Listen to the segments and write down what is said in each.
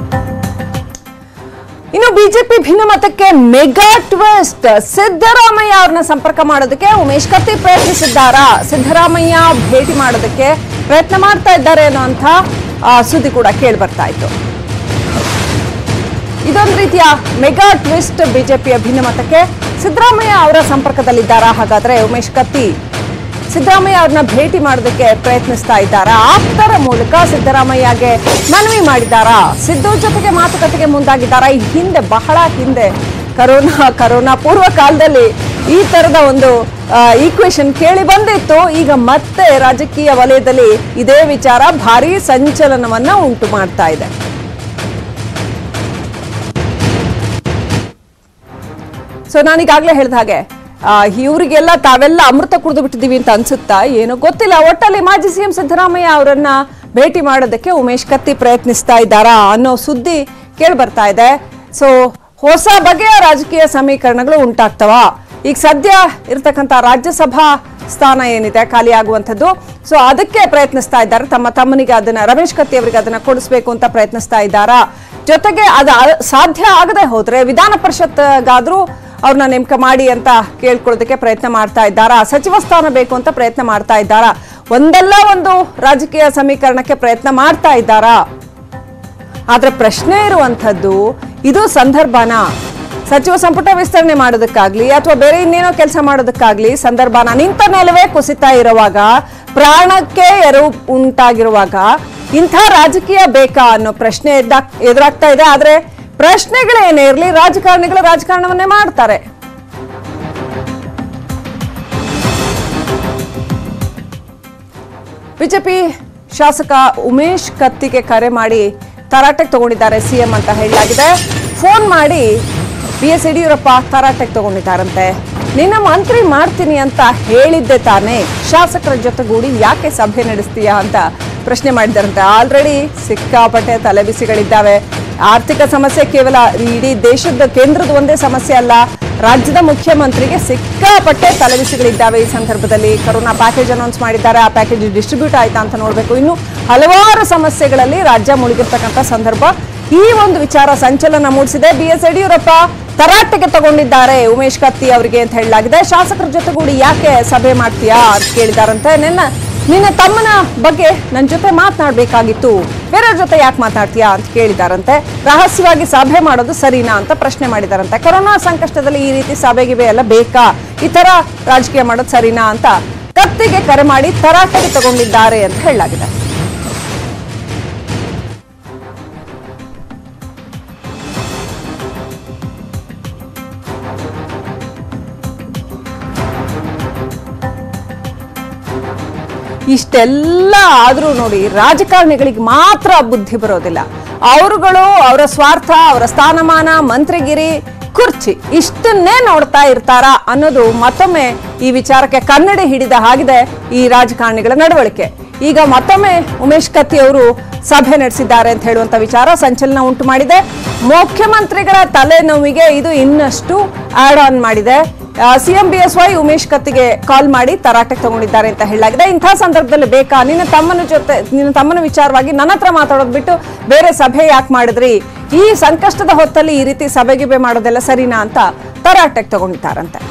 ಇನ್ನು ಬಿಜೆಪಿ ಭಿನ್ನಮತಕ್ಕೆ mega twist Siddaramaiah ಅವ್ರನ್ನ ಸಂಪರ್ಕ ಮಾಡೋದಕ್ಕೆ ಉಮೇಶ್ ಕತ್ತಿ ಪ್ರಯತ್ನಿಸಿದ್ದಾರಾ ಸಿದ್ದರಾಮಯ್ಯ ಭೇಟಿ ಮಾಡೋದಕ್ಕೆ ಪ್ರಯತ್ನ ಮಾಡ್ತಾ ಇದ್ದಾರೆ ಅನ್ನುವಂಥ ಆ, ಸುದ್ದಿ ಕೂಡ ಕೇಳಿ ಬರ್ತಾ ಇತ್ತು ಇದೊಂದು ರೀತಿಯ ಮೆಗಾ ಟ್ವಿಸ್ಟ್ ಬಿಜೆಪಿಯ ಭಿನ್ನಮತಕ್ಕೆ ಸಿದ್ದರಾಮಯ್ಯ ಅವರ ಸಂಪರ್ಕದಲ್ಲಿದ್ದಾರಾ ಹಾಗಾದ್ರೆ ಉಮೇಶ್ ಕತ್ತಿ ಸಿದ್ದರಾಮಯ್ಯ ಅವ್ರನ್ನ ಭೇಟಿ ಮಾಡೋದಕ್ಕೆ ಪ್ರಯತ್ನಿಸ್ತಾ ಇದ್ದಾರಾ ಆಪ್ತರ ಮೂಲಕ ಸಿದ್ದರಾಮಯ್ಯಗೆ ಮನವಿ ಮಾಡಿದ್ದಾರಾ ಸಿದ್ದು ಜೊತೆಗೆ ಮಾತುಕತೆಗೆ ಮುಂದಾಗಿದ್ದಾರಾ ಈ ಹಿಂದೆ ಬಹಳ ಹಿಂದೆ ಕರೋನಾ ಕರೋನಾ ಪೂರ್ವ ಕಾಲದಲ್ಲಿ ಈ ತರದ ಒಂದು ಈಕ್ವೇಶನ್ ಕೇಳಿ ಬಂದಿತ್ತು ಈಗ ಮತ್ತೆ ರಾಜಕೀಯ ವಲಯದಲ್ಲಿ ಇದೇ ವಿಚಾರ ಭಾರಿ ಸಂಚಲನವನ್ನ ಉಂಟು ಮಾಡ್ತಾ ಇದೆ ಸೊ ನಾನೀಗಾಗಲೇ ಹೇಳಿದ ಹಾಗೆ ಆ, ಇವರಿಗೆಲ್ಲ ತಾವೆಲ್ಲ ಅಮೃತ ಕುಡಿದು ಬಿಟ್ಟಿದೀವಿ ಅಂತ ಅನ್ಸುತ್ತಾ ಏನೋ ಗೊತ್ತಿಲ್ಲ ಒಟ್ಟಲ್ಲಿ ಮಾಜಿ ಸಿಎಂ ಸಿದ್ದರಾಮಯ್ಯ ಅವರನ್ನ ಭೇಟಿ ಮಾಡೋದಕ್ಕೆ ಉಮೇಶ್ ಕತ್ತಿ ಪ್ರಯತ್ನಿಸ್ತಾ ಇದ್ದಾರಾ ಅನ್ನೋ ಸುದ್ದಿ ಕೇಳಿ ಬರ್ತಾ ಇದೆ ಸೊ ಹೊಸ ಬಗೆಯ ರಾಜಕೀಯ ಸಮೀಕರಣಗಳು ಉಂಟಾಗ್ತವ ಈಗ ಸದ್ಯ ಇರತಕ್ಕಂತ ರಾಜ್ಯಸಭಾ ಸ್ಥಾನ ಏನಿದೆ ಖಾಲಿ ಆಗುವಂಥದ್ದು ಸೊ ಅದಕ್ಕೆ ಪ್ರಯತ್ನಿಸ್ತಾ ಇದ್ದಾರೆ ತಮ್ಮ ತಮ್ಮನಿಗೆ ಅದನ್ನ ರಮೇಶ್ ಕತ್ತಿ ಅವರಿಗೆ ಅದನ್ನ ಕೊಡಿಸ್ಬೇಕು ಅಂತ ಪ್ರಯತ್ನಿಸ್ತಾ ಇದ್ದಾರಾ ಜೊತೆಗೆ ಅದು ಆ- ಸಾಧ್ಯ ಆಗದೆ ಹೋದ್ರೆ ವಿಧಾನ ಪರಿಷತ್ಗಾದ್ರೂ ಅವ್ರನ್ನ ನೇಮಕ ಮಾಡಿ ಅಂತ ಕೇಳ್ಕೊಳ್ಳೋದಕ್ಕೆ ಪ್ರಯತ್ನ ಮಾಡ್ತಾ ಇದ್ದಾರಾ ಸಚಿವ ಸ್ಥಾನ ಬೇಕು ಅಂತ ಪ್ರಯತ್ನ ಮಾಡ್ತಾ ಇದ್ದಾರಾ ಒಂದಲ್ಲ ಒಂದು ರಾಜಕೀಯ ಸಮೀಕರಣಕ್ಕೆ ಪ್ರಯತ್ನ ಮಾಡ್ತಾ ಇದ್ದಾರಾ ಆದ್ರೆ ಪ್ರಶ್ನೆ ಇರುವಂಥದ್ದು ಇದು ಸಂದರ್ಭನ ಸಚಿವ ಸಂಪುಟ ವಿಸ್ತರಣೆ ಮಾಡೋದಕ್ಕಾಗ್ಲಿ ಅಥವಾ ಬೇರೆ ಇನ್ನೇನೋ ಕೆಲಸ ಮಾಡೋದಕ್ಕಾಗ್ಲಿ ಸಂದರ್ಭನ ನಿಂತ ನೆಲವೇ ಕುಸಿತಾ ಇರುವಾಗ ಪ್ರಾಣಕ್ಕೆ ಎರವು ಉಂಟಾಗಿರುವಾಗ ಇಂಥ ರಾಜಕೀಯ ಬೇಕಾ ಅನ್ನೋ ಪ್ರಶ್ನೆ ಎದ್ದಾಗ್- ಎದುರಾಗ್ತಾ ಇದೆ ಆದ್ರೆ ಪ್ರಶ್ನೆಗಳೇನೇ ಇರಲಿ ರಾಜಕಾರಣಿಗಳು ರಾಜಕಾರಣವನ್ನೇ ಮಾಡ್ತಾರೆ ಬಿಜೆಪಿ ಶಾಸಕ ಉಮೇಶ್ ಕತ್ತಿಗೆ ಕರೆ ಮಾಡಿ ತರಾಟೆಗೆ ತಗೊಂಡಿದ್ದಾರೆ ಸಿಎಂ ಅಂತ ಹೇಳಲಾಗಿದೆ ಫೋನ್ ಮಾಡಿ ಬಿ ಎಸ್ ಯಡಿಯೂರಪ್ಪ ತರಾಟೆಗೆ ತಗೊಂಡಿದ್ದಾರಂತೆ ನಿನ್ನ ಮಂತ್ರಿ ಮಾಡ್ತೀನಿ ಅಂತ ಹೇಳಿದ್ದೆ ತಾನೇ ಶಾಸಕರ ಜೊತೆಗೂಡಿ ಯಾಕೆ ಸಭೆ ನಡೆಸ್ತೀಯಾ ಅಂತ ಪ್ರಶ್ನೆ ಮಾಡಿದ್ದಾರಂತೆ ಆಲ್ರೆಡಿ ಸಿಕ್ಕಾಪಟ್ಟೆ ತಲೆಬಿಸಿಗಳಿದ್ದಾವೆ ಆರ್ಥಿಕ ಸಮಸ್ಯೆ ಕೇವಲ ಇಡೀ ದೇಶದ ಕೇಂದ್ರದ ಒಂದೇ ಸಮಸ್ಯೆ ಅಲ್ಲ ರಾಜ್ಯದ ಮುಖ್ಯಮಂತ್ರಿಗೆ ಸಿಕ್ಕಾಪಟ್ಟೆ ತಲೆಬಿಸಿಗಳಿದ್ದಾವೆ ಈ ಸಂದರ್ಭದಲ್ಲಿ ಕರೋನಾ ಪ್ಯಾಕೇಜ್ ಅನೌನ್ಸ್ ಮಾಡಿದ್ದಾರೆ ಆ ಪ್ಯಾಕೇಜ್ ಡಿಸ್ಟ್ರಿಬ್ಯೂಟ್ ಆಯ್ತಾ ಅಂತ ನೋಡಬೇಕು ಇನ್ನು ಹಲವಾರು ಸಮಸ್ಯೆಗಳಲ್ಲಿ ರಾಜ್ಯ ಮುಳುಗಿರ್ತಕ್ಕಂಥ ಸಂದರ್ಭ ಈ ಒಂದು ವಿಚಾರ ಸಂಚಲನ ಮೂಡಿಸಿದೆ ಬಿ ಎಸ್ ಯಡಿಯೂರಪ್ಪ ತರಾಟೆಗೆ ತಗೊಂಡಿದ್ದಾರೆ ಉಮೇಶ್ ಕತ್ತಿ ಅವರಿಗೆ ಅಂತ ಹೇಳಲಾಗಿದೆ ಶಾಸಕರ ಜೊತೆಗೂಡಿ ಯಾಕೆ ಸಭೆ ಮಾಡ್ತೀಯಾ ಅಂತ ಕೇಳಿದಾರಂತೆ ನಿನ್ನ ನಿನ್ನ ತಮ್ಮನ ಬಗ್ಗೆ ನನ್ನ ಜೊತೆ ಮಾತನಾಡಬೇಕಾಗಿತ್ತು ಬೇರೆಯವ್ರ ಜೊತೆ ಯಾಕೆ ಮಾತಾಡ್ತೀಯಾ ಅಂತ ಕೇಳಿದಾರಂತೆ ರಹಸ್ಯವಾಗಿ ಸಭೆ ಮಾಡೋದು ಸರಿನಾ ಅಂತ ಪ್ರಶ್ನೆ ಮಾಡಿದಾರಂತೆ ಕೊರೋನಾ ಸಂಕಷ್ಟದಲ್ಲಿ ಈ ರೀತಿ ಸಭೆ ಗಿಭೆ ಎಲ್ಲ ಬೇಕಾ ಈ ತರ ರಾಜಕೀಯ ಮಾಡೋದು ಸರಿನಾ ಅಂತ ಕತ್ತಿಗೆ ಕರೆ ಮಾಡಿ ತರಾಟೆಗೆ ತಗೊಂಡಿದ್ದಾರೆ ಅಂತ ಹೇಳಲಾಗಿದೆ ಇಷ್ಟೆಲ್ಲ ಆದ್ರೂ ನೋಡಿ ರಾಜಕಾರಣಿಗಳಿಗೆ ಮಾತ್ರ ಬುದ್ಧಿ ಬರೋದಿಲ್ಲ ಅವರುಗಳು ಅವರ ಸ್ವಾರ್ಥ ಅವರ ಸ್ಥಾನಮಾನ ಮಂತ್ರಿಗಿರಿ ಕುರ್ಚಿ ಇಷ್ಟನ್ನೇ ನೋಡ್ತಾ ಇರ್ತಾರ ಅನ್ನೋದು ಮತ್ತೊಮ್ಮೆ ಈ ವಿಚಾರಕ್ಕೆ ಕನ್ನಡಿ ಹಿಡಿದ ಹಾಗಿದೆ ಈ ರಾಜಕಾರಣಿಗಳ ನಡವಳಿಕೆ ಈಗ ಮತ್ತೊಮ್ಮೆ ಉಮೇಶ್ ಕತ್ತಿ ಅವರು ಸಭೆ ನಡೆಸಿದ್ದಾರೆ ಅಂತ ಹೇಳುವಂತ ವಿಚಾರ ಸಂಚಲನ ಉಂಟು ಮಾಡಿದೆ ಮುಖ್ಯಮಂತ್ರಿಗಳ ತಲೆನೋವಿಗೆ ಇದು ಇನ್ನಷ್ಟು ಆಡ್ ಆನ್ ಮಾಡಿದೆ CM B S Y Umesh ಕತ್ತಿಗೆ ಕಾಲ್ ಮಾಡಿ ತರಾಟೆಗೆ ತಗೊಂಡಿದ್ದಾರೆ ಅಂತ ಹೇಳಲಾಗಿದೆ ಇಂಥ ಸಂದರ್ಭದಲ್ಲಿ ಬೇಕಾ ನಿನ್ನ ತಮ್ಮನ ಜೊತೆ ನಿನ್ನ ತಮ್ಮನ ವಿಚಾರವಾಗಿ ನನ್ನ ಹತ್ರ ಮಾತಾಡೋದು ಬಿಟ್ಟು ಬೇರೆ ಸಭೆ ಯಾಕೆ ಮಾಡಿದ್ರಿ ಈ ಸಂಕಷ್ಟದ ಹೊತ್ತಲ್ಲಿ ಈ ರೀತಿ ಸಭೆಗಿಬೆ ಮಾಡೋದೆಲ್ಲ ಸರಿನಾ ಅಂತ ತರಾಟೆಗೆ ತಗೊಂಡಿದ್ದಾರಂತೆ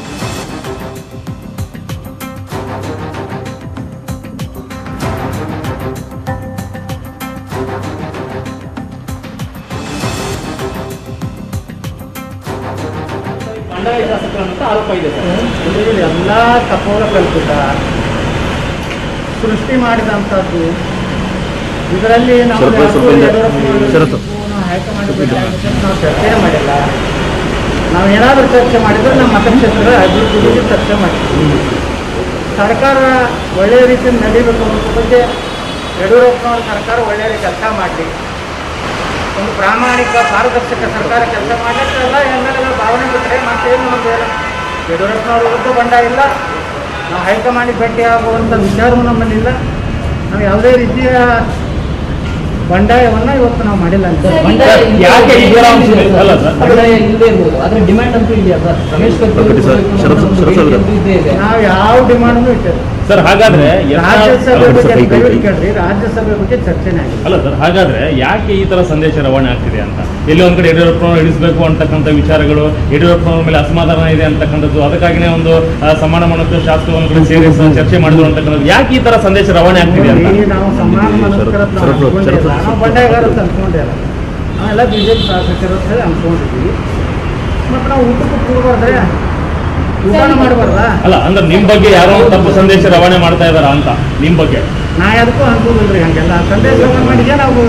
ಬಂಡಾಯ ಶಾಸಕರು ಅಂತ ಆರೋಪ ಇದೆ ಸರ್ ಇಲ್ಲಿ ಎಲ್ಲ ಕಪೋಲ ಕಲ್ಪಿತ ಸೃಷ್ಟಿ ಮಾಡಿದಂಥದ್ದು ಇದರಲ್ಲಿ ನಾವು ಸ್ವಲ್ಪ- ಸ್ವಲ್ಪ ಯಾವತ್ತೂ ಹಿಂದೆ. ಯಡಿಯೂರಪ್ಪನವರು ಷರತ್ತು. ನಾವು ಹೈಕಮಾಂಡ್ ಬೇಕಾಗುತ್ತೆ ಅಂತ ನಾವು ಚರ್ಚೆ ಮಾಡಿಲ್ಲ ನಾವು ಏನಾದರೂ ಚರ್ಚೆ ಮಾಡಿದ್ರೆ ನಮ್ಮ ಮತಕ್ಷೇತ್ರದ ಅಭಿವೃದ್ಧಿ ಬಗ್ಗೆ ಚರ್ಚೆ ಮಾಡಿದ್ವಿ ಸರ್ಕಾರ ಒಳ್ಳೆಯ ರೀತಿಯಲ್ಲಿ ನಡೀಬೇಕು ಅನ್ನೋದ್ರ ಬಗ್ಗೆ ಯಡಿಯೂರಪ್ಪನವ್ರ ಸರ್ಕಾರ ಒಳ್ಳೆಯ ರೀತಿ ಕೆಲಸ ಮಾಡಲಿ ಒಂದು ಪ್ರಾಮಾಣಿಕ ಪಾರದರ್ಶಕ ಸರ್ಕಾರ ಕೆಲಸ ಮಾಡಲಿಕ್ಕೆ ಎಲ್ಲ ಎಮ್ ಎಲ್ ಎಗಳ ಭಾವನೆ ಬಿಟ್ಟರೆ ಮತ್ತೇನು ಒಂದು ಇಲ್ಲ. ಯಡಿಯೂರಪ್ಪನವ್ರ ವಿರುದ್ಧ ಬಂಡ ಇಲ್ಲ ನಾವು ಹೈಕಮಾಂಡಿಗೆ ಭೇಟಿ ಆಗುವಂಥ ವಿಚಾರವೂ ನಮ್ಮಲ್ಲಿಲ್ಲ ನಾವು ಯಾವುದೇ ರೀತಿಯ ಬಂಡಾಯವನ್ನ ಇವತ್ತು ನಾವು ಮಾಡಿಲ್ಲ ಅಂತ ಬಂಡಾಯ ಸರ್, ಯಾಕೆ ಈ ಥರ ಅಂಶ ಇದೆ? ಅಲ್ಲ ಸರ್. ಬಂಡಾಯ ಇಲ್ಲದೆ ಇರ್ಬೋದು ಆದ್ರೆ ಡಿಮ್ಯಾಂಡ್ ಅಂತೂ ಇದೆಯಾ ಸರ್ ರಮೇಶ್ ಕತ್ತಿ ಬಿಡಿ ಸರ್, ಶರತ್- ಶರತ್ ಅವ್ರೆ. ಇದ್ದೇ ಇದೆ ನಾವು ಯಾವ ಡಿಮಾಂಡ್ನು ಇಟ್ಟಿಲ್ಲ ಸರ್ ಹಾಗಾದ್ರೆ ಯತ್ನಾಳ್- ರಾಜ್ಯಸಭೆ ಅಲ್ಲ, ಬಗ್ಗೆ ಕೈ- ಕೈ- ದಯವಿಟ್ಟು ಕೇಳ್ರಿ ರಾಜ್ಯಸಭೆ ಬಗ್ಗೆ ಚರ್ಚೆನೇ ಆಗಿದೆ ಅಲ್ಲ ಸರ್ ಹಾಗಾದ್ರೆ ಯಾಕೆ ಈ ತರ ಸಂದೇಶ ರವಾನೆ ಆಗ್ತಿದೆ ಅಂತ ಎಲ್ಲಿ ಒಂದ್ ಕಡೆ ಯಡಿಯೂರಪ್ಪನವ್ರು ಇಳಿಸಬೇಕು ಅಂತಕ್ಕಂಥ ವಿಚಾರಗಳು ಯಡಿಯೂರಪ್ಪನವ್ರ ಮೇಲೆ ಅಸಮಾಧಾನ ಇದೆ ಅಂತಕ್ಕಂಥದ್ದು ಅದಕ್ಕಾಗಿನೇ ಒಂದು ಆ, ಸಮಾನ ಮನಸ್ಸು ಶಾಸಕ ಒಂದ್ ಕಡೆ ಸೇರಿ ಸ- ಚರ್ಚೆ ಮಾಡಿದ್ರು ಅಂತಕ್ಕಂಥದ್ದು ಯಾಕೆ ಈ ತರ ಸಂದೇಶ ರವಾನೆ ಆಗ್ತಿದೆ ಅಂತ ನೋಡಿ, ನಾವು ಸಮಾನ ಮನಸ್ಕರ ಅಂತ ನಾವು ಶರತ್- ಶರತ್- ಅನ್ಕೊಂಡೇ ಇಲ್ಲ. ಶರತ್- ನಾವು ಬಂಡಾಯಗಾರ ಅಂತ ಅನ್ಕೊಂಡೇ ಇಲ್ಲ ನಾವೆಲ್ಲ ಬಿ ಜೆ ಪಿ ಶಾಸಕರು ಅಂತ ಹೇಳಿ ಅನ್ಕೊಂಡಿದ್ವಿ ಮತ್ತು ನಾವು ಊಟಕ್ಕೂ ಕೂಡಬಾರ್ದ್ರೆ ಊಟನ ಮಾಡಬಾರ್ದಾ ಅಲ್ಲ ಅಂದ್ರೆ ನಿಮ್ ಬಗ್ಗೆ ಯಾರೋ ಒಂದು ತಪ್ಪು ಸಂದೇಶ ರವಾನೆ ಮಾಡ್ತಾ ಇದಾರ ಅಂತ ನಿಮ್ ಬಗ್ಗೆ ನಾ ಅದಕ್ಕೂ ಅನ್ಕೋದಿಲ್ರಿ ಹಂಗೆಲ್ಲ ಸಂದೇಶ ಮಾಡಿಗೆ ನಾವು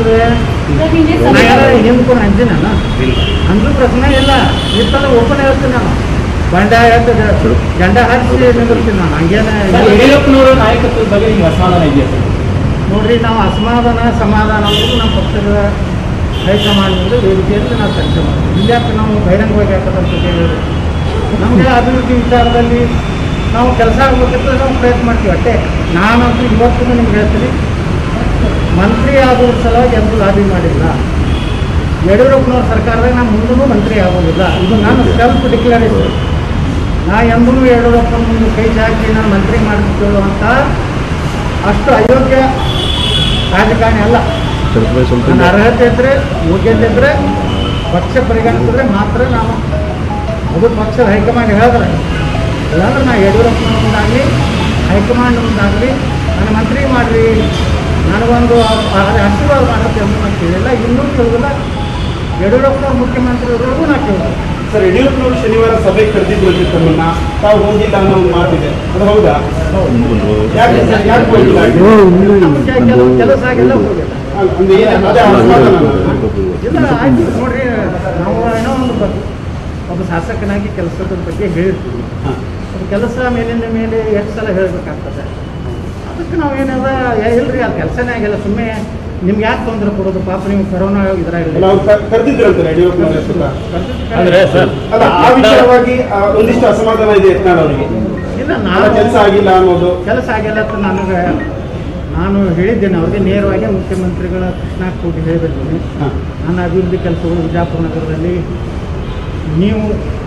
ನಾ ಯಾರು ಹಿಂದ್ಕೊಂಡು ಅಂಜಿನ ಇಲ್ಲ ಅಂದ್ರೂ ಪ್ರಶ್ನೆ ಇಲ್ಲ ಇತ್ತಲ್ಲ ಓಪನ್ ಹೇಳ್ತೀನಿ ನಾನು ಬಂಡಾಯ ಅಂತ ಗಂಡ ಹಾರಿಸಿ ನಿಂದಿರ್ತೀನಿ ನಾನು ಹಂಗೇನೆ ಸರ್, ಯಡಿಯೂರಪ್ಪನವರ ನಾಯಕತ್ವದ ಬಗ್ಗೆ ನಿಮ್ಗೆ ಅಸಮಾಧಾನ ಇದೆಯಾ ಸರ್ ನೋಡ್ರಿ ನಾವು ಅಸಮಾಧಾನ ಸಮಾಧಾನ ಅನ್ನೋದು ನಮ್ಮ ಪಕ್ಷದ ಹೈಕಮಾಂಡ್ ವೇದಿಕೆಯಲ್ಲಿ ನಾವು ಚರ್ಚೆ ಮಾಡ್ತೀವಿ ಇಲ್ಯಾಕೆ ನಾವು ಬಹಿರಂಗವಾಗಿ ಹಾಕೋದಂತ ಕೇಳಿದ್ರೆ ನಮಗೆ ಅಭಿವೃದ್ಧಿ ವಿಚಾರದಲ್ಲಿ ನಾವು ಕೆಲಸ ಆಗ್ಬೇಕಂತ ನಾವು ಪ್ರಯತ್ನ ಮಾಡ್ತೀವಿ ಅಷ್ಟೇ ನಾನಂತೂ ಇವತ್ತು ನಿಮ್ಗೆ ಹೇಳ್ತೀನಿ ಮಂತ್ರಿ ಆಗೋದ್ರ ಸಲುವಾಗಿ ಎಂದೂ ಲಾಬಿ ಮಾಡಿಲ್ಲ ಯಡಿಯೂರಪ್ಪನವ್ರ ಸರ್ಕಾರದಾಗ ನಾನು ಮುಂದೂ ಮಂತ್ರಿ ಆಗೋದಿಲ್ಲ ಇದು ನಾನು ಸೆಲ್ಫ್ ಡಿಕ್ಲರೇಷನ್ ನಾ ಎಂದೂ ಯಡಿಯೂರಪ್ಪನ ಮುಂದೆ ಕೈ ಚಾಚಿ ನಾನು ಮಂತ್ರಿ ಮಾಡಿಕೊಳ್ಳುವಂಥ ಅಷ್ಟು ಅಯೋಗ್ಯ ರಾಜಕಾರಣಿ ಅಲ್ಲ ಶರತ್ ಭಾಯ್ ಸ್ವಲ್ಪ ನನ್ನ ಅರ್ಹತೆ ಇದ್ದರೆ ಯೋಗ್ಯತೆ ಇದ್ದರೆ ಪಕ್ಷ ಪರಿಗಣಿಸಿದ್ರೆ ಮಾತ್ರ ನಾನು ಅದು ಪಕ್ಷದ ಹೈಕಮಾಂಡ್ ಹೇಳಿದ್ರೆ ಇಲ್ಲಾಂದ್ರೆ ನಾ ಯಡಿಯೂರಪ್ಪನ ಮುಂದಾಗಲಿ ಹೈಕಮಾಂಡ್ ಮುಂದಾಗಲಿ ನನ್ನ ಮಂತ್ರಿ ಮಾಡಿರಿ ನನಗೊಂದು ಆ- ಆ- ಆಶೀರ್ವಾದ ಮಾಡುತ್ತೆ ಅಂತ ನಾನು ಕೇಳಿಲ್ಲ ಇನ್ನೂ ಕೇಳಿಲ್ಲ ಯಡಿಯೂರಪ್ಪನವ್ರು ಮುಖ್ಯಮಂತ್ರಿ ಇರೋರ್ಗೂ ನಾ ಕೇಳಿದೆ ಸರ್ ಯಡಿಯೂರಪ್ಪನವರು ಶನಿವಾರ ಸಭೆ ಕರೆದಿದ್ರು ತಮ್ಮನ್ನ ತಾವು ಹೋಗಿಲ್ಲ ಅನ್ನೋ ಒಂದು ಮಾತಿದೆ ಅದು ಹೌದಾ ಯಾಕೆ ಸರ್ ಯಾಕೆ ಹೋಗಿಲ್ಲ ನಮ್ಮ ಕೆಲವು ಕೆಲಸ ಆಗಿಲ್ಲ ಹೋಗಿಲ್ಲ ಅಲ್ಲ, ಅಂದ್ರೆ ಏನು ಅದೇ ಅಸಮಾಧಾನ ಇಲ್ಲ ಆಯ್ತು ನೋಡ್ರಿ ನಾವು ಏನೋ ಒಂದು ಬ- ಒಬ್ಬ ಶಾಸಕನಾಗಿ ಕೆಲಸದ ಬಗ್ಗೆ ಹೇಳಿರ್ತೀವಿ ಹಾ. ಅದು ಕೆಲಸ ಮೇಲಿಂದ ಮೇಲೆ ಎಷ್ಟು ಸಲ ಹೇಳಬೇಕಾಗ್ತದೆ ಅದಕ್ಕೆ ನಾವು ಏನದ ಏ, ಇಲ್ರಿ ಅದು ಕೆಲಸನೇ ಆಗಿಲ್ಲ ಸುಮ್ಮನೆ ನಿಮ್ಗೆ ಯಾಕೆ ತೊಂದರೆ ಕೊಡೋದು ಪಾಪ ನೀವು ಕರೋನಾ ಅಲ್ಲ ಇದ್ರಾಗಿಲ್ಲ ಅವ್ರು ಕ- ಕರೆದಿದ್ರಂತಾರೆ ಯಡಿಯೂರಪ್ಪನವರ ಸುತ್ತ ಅಂದ್ರೆ ಸರ್ ಅಲ್ಲ ಆ ವಿಚಾರವಾಗಿ ಆ, ಒಂದಿಷ್ಟು ಅಸಮಾಧಾನ ಇದೆ ಯತ್ನಾಳ್ ಅವರಿಗೆ ಇಲ್ಲ ಆ ನಾನು ಕೆಲಸ ಆಗಿಲ್ಲ ಅನ್ನೋದು ಕೆಲಸ ಆಗಿಲ್ಲ ಅಂತ ನನಗೆ ನಾನು ಹೇಳಿದ್ದೇನೆ ಅವ್ರಿಗೆ ನೇರವಾಗಿ ಮುಖ್ಯಮಂತ್ರಿಗಳ ಕೃಷ್ಣ ಕೂಡಿ ಹೇಳಿಬಿಡ್ತೀನಿ ಹಾ. ನನ್ನ ಅಭಿವೃದ್ಧಿ ಕೆಲಸಗಳು ವಿಜಯಪುರ ನಗರದಲ್ಲಿ ನೀವು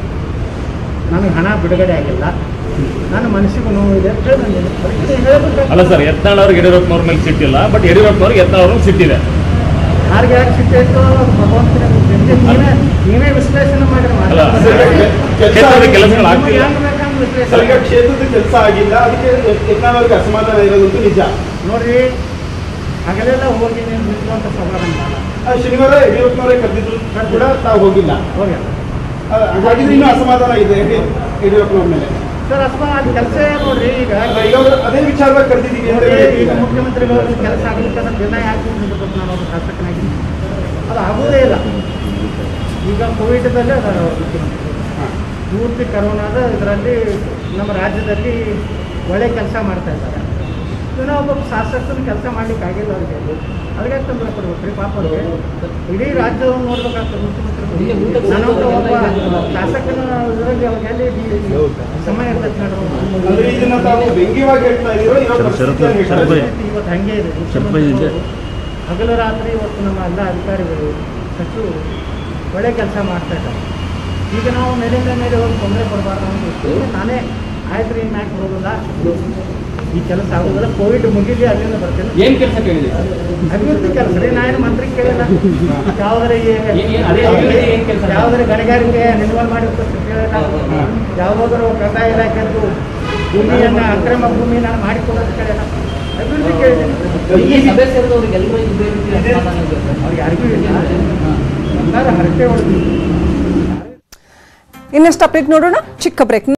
ನನಗೆ ಹಣ ಬಿಡುಗಡೆ ಆಗಿಲ್ಲ ನನ್ನ ಮನಸ್ಸಿಗೂ ನೋವಿದೆ ಅಂತ ಹೇಳಿ ಬಂದಿದ್ದೀನಿ. ಅದಕ್ಕೆ ಹೇಳ್ಬೇಕು. ಅಲ್ಲ ಸರ್ ಯತ್ನಾಳ್ ಅವ್ರಿಗೆ ಯಡಿಯೂರಪ್ಪನವ್ರ ಮೇಲೆ ಸಿಟ್ಟಿಲ್ಲ ಬಟ್ ಯಡಿಯೂರಪ್ಪನವ್ರಿಗೆ ಯತ್ನಾಳ್ ಅವ್ರಿಗೆ ಸಿಟ್ಟಿದೆ ಯಾರಿಗೆ ಯಾಕೆ ಸಿಟ್ಟಾಯ್ತು ಅದು ಭಗವಂತನ ಬಿಟ್ಟಿದ್ದು. ನೀವೇ ನೀವೇ ವಿಶ್ಲೇಷಣೆ ಮಾಡಿದ್ರೆ ಅಲ್ಲ ಮಾತಾಡ್ತಾರೆ. ಕ್ಷೇತ್ರದ ಕೆಲಸಗಳು ನಿಮಗೆ ಆಗ್ತಿಲ್ಲ ಹೆಂಗ್ ಬೇಕಂಗ್ ಸರ್ ಈಗ ವಿಶ್ಲೇಷಣೆ ಕ್ಷೇತ್ರದ ಕೆಲಸ ಆಗಿಲ್ಲ ಅದಕ್ಕೆ ಯತ್ನಾಳ್ ಅವರಿಗೆ ಅಸಮಾಧಾನ ಇರೋದಂತೂ ನಿಜ ನೋಡ್ರಿ ಹಗಲೆಲ್ಲ ಹೋಗಿ ನೀವು ನಿಂತ್ಕೊಂತ ಸಮಾಧಾನ ಮಾಡಲ್ಲ. ಆ, ಶನಿವಾರ ಯಡಿಯೂರಪ್ಪನವರೇ ಕರೆದಿದ್ರು ಕೂಡ ತಾವು ಹೋಗಿಲ್ಲ ಹೋಗಿ ಆ, ಹಾಗಿದ್ರೆ ಇನ್ನೂ ಅಸಮಾಧಾನ ಇದೆ ಯಡಿ- ಯಡಿಯೂರಪ್ಪನವ್ರ ಮೇಲೆ ಸರ್ ಅಸ್ಮ ಅಲ್ಲಿ ಕೆಲಸ ನೋಡ್ರಿ ಈಗ ಈಗ ಅವ್ರು ಅದೇ ವಿಚಾರವಾಗಿ ಕರೆದಿದ್ದೀವಿ ಅಂತ ನೋಡ್ರಿ, ಈಗ ಹೇಳ್ತಿದ್ದಾರೆ. ಮುಖ್ಯಮಂತ್ರಿಗಳು ಕೆಲಸ ಆಗಲಿಕ್ಕೆ ಅದಕ್ಕೆ ದಿನ ಯಾಕೆ ನಿಂತ್ಬೇಕು ನಾನು ಒಬ್ಬ ಶಾಸಕನಾಗಿ ಅದು ಆಗೋದೇ ಇಲ್ಲ ಈಗ ಕೋವಿಡ್ದಲ್ಲೇ ಅದಾರ ಅವ್ರು ಮುಖ್ಯಮಂತ್ರಿ ಹಾ. ಪೂರ್ತಿ ಕರೋನಾದ ಇದರಲ್ಲಿ ನಮ್ಮ ರಾಜ್ಯದಲ್ಲಿ ಒಳ್ಳೆ ಕೆಲಸ ಮಾಡ್ತಾ ಇದ್ದಾರೆ ಇನ್ನೂ ಒಬ್ಬ ಶಾಸಕನ ಕೆಲಸ ಮಾಡ್ಲಿಕ್ಕೆ ಆಗಿಲ್ಲ ಅವ್ರಿಗೆ ಅದಕ್ಕೆ ತೊಂದರೆ ಕೊಡ್ಬೇಕ್ರಿ ಪಾಪ ಅವ್ರಿಗೆ ಇಡೀ ರಾಜ್ಯವನ್ನು ನೋಡ್ಬೇಕಾಗ್ತದೆ ಮುಖ್ಯಮಂತ್ರಿ ನಾನೊಬ್ಬ ಒಬ್ಬ ಶಾಸಕನ ಇದರಲ್ಲಿ ಅವ್ರಿಗೆ ಎಲ್ಲಿ ಈ ಸಮಯ ಇರ್ತೈತೆ ಅಂದ್ರೆ ನೋಡ್ರಿ ಇದನ್ನ ತಾವು ವ್ಯಂಗ್ಯವಾಗಿ ಹೇಳ್ತಾ ಇದೀರೋ ಇರೋ ಶರತ್- ಪರಿಸ್ಥಿತಿಯನ್ನು ಹೇಳ್ತಾ ಶರತ್ ಇದ್ದೀರಾ? ಪರಿಸ್ಥಿತಿ ಇವತ್ತು ಹಂಗೆ ಇದೆ ಸ್ವಲ್ಪ ಇದೆ. ಹಗಲು ರಾತ್ರಿ ಇವತ್ತು ನಮ್ಮ ಎಲ್ಲ ಅಧಿಕಾರಿಗಳು ಸಚಿವರು ಒಳ್ಳೆ ಕೆಲಸ ಮಾಡ್ತಾ ಇದ್ದಾರೆ ಈಗ ನಾವು ಮೇಲಿಂದ ಮೇಲೆ ಹೋಗಿ ತೊಂದರೆ ಕೊಡಬಾರ್ದು ಅಂತ ಇತ್ತು. ನಾನೇ ಆಯ್ತು ರೀ ಮ್ಯಾಕ್ ಬರೋದಿಲ್ಲ ಈ ಕೆಲಸ ಆಗೋದಿಲ್ಲ ಕೋವಿಡ್ ಮುಗಿಲಿ ಅಲ್ಲಿಂದ ಬರ್ತೇನೆ ಏನ್ ಕೆಲಸ ಕೇಳಿದೆ ಅಭಿವೃದ್ಧಿ ಕೆಲಸ ರೀ ನಾನು ಮಂತ್ರಿ ಕೇಳಿಲ್ಲ ಯಾವ್ದಾರ ಈ- ಏನ್- ಏನ್- ಅದೇ ಅಭಿವೃದ್ಧಿ ಏನ್ ಕೆಲ್ಸ? ಯಾವ್ದಾರ ಗಣಿಗಾರಿಕೆ ರಿನ್ಯೂವಲ್ ಮಾಡಿ ಕೇಳಿಲ್ಲ ಯಾವುದಾದ್ರು ಕಂದಾಯ ಇಲಾಖೆದ್ದು ಭೂಮಿಯನ್ನ ಅಕ್ರಮ ಭೂಮಿ ನಾನು ಮಾಡಿಕೊಡೋದು ಕೇಳಿಲ್ಲ ಅಭಿವೃದ್ಧಿ ಕೇಳಿದ್ದೀನಿ ಈ ಸಭೆ ಸೇರಿದವ್ರಿಗೆ ಎಲ್ಲರೂ ಇದೇ ರೀತಿ ಅಸಮಾಧಾನ ಇದೆ ಸರ್. ಅವ್ರಿಗೆ ಯಾರಿಗೂ ಇಲ್ಲ ಎಲ್ಲರೂ ಹರಟೆ ಹೊಡೆದು ಇನ್ನಷ್ಟು ಅಪ್ಡೇಟ್ ನೋಡೋಣ ಚಿಕ್ಕ ಬ್ರೇಕ್